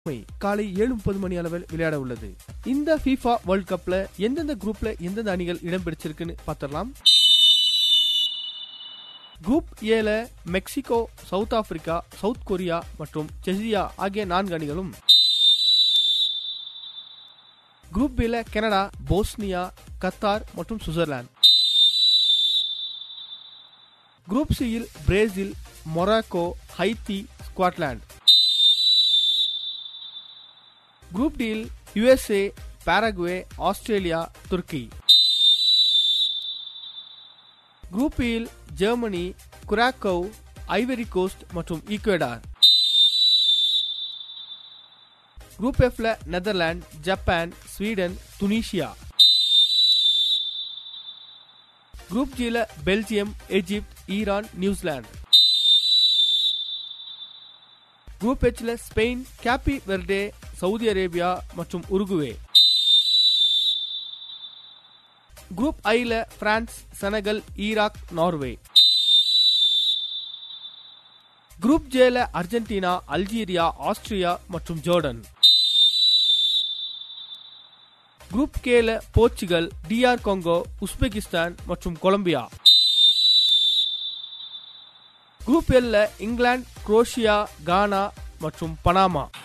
காலை ஏழு முப்பது மணி அளவில் விளையாட உள்ளது இந்த FIFA வேர்ல்ட் கப்ல எந்தெந்த குரூப்ல எந்தெந்த அணிகள் இடம் பிடிச்சிருக்குன்னு பார்த்திடலாம் குரூப் ஏல Mexico south Africa south Korea மற்றும் செசியா ஆகிய நான்கு அணிகளும் குரூப் பில கனடா போஸ்னியா கத்தார் மற்றும் சுவிட்சர்லாந்து குரூப் சியில் Brazil Morocco Haiti Scotland group டியில் USA Paraguay Australia Turkey group இல் ஜெர்மனி குராக்கோவ் ஐவரி கோஸ்ட் மற்றும் ஈக்வடார் குரூப் எஃப்ல Netherlands Japan Sweden Tunisia group ஜில Belgium Egypt Iran New Zealand group ஹெச்ல Spain Cape Verde Saudi Arabia மற்றும் Uruguay group ஐல France Senegal Iraq Norway group ஜேல Argentina Algeria Austria மற்றும் Jordan group கேல Portugal DR Congo Uzbekistan மற்றும் Colombia group எல்ல England Croatia கானா மற்றும் பனாமா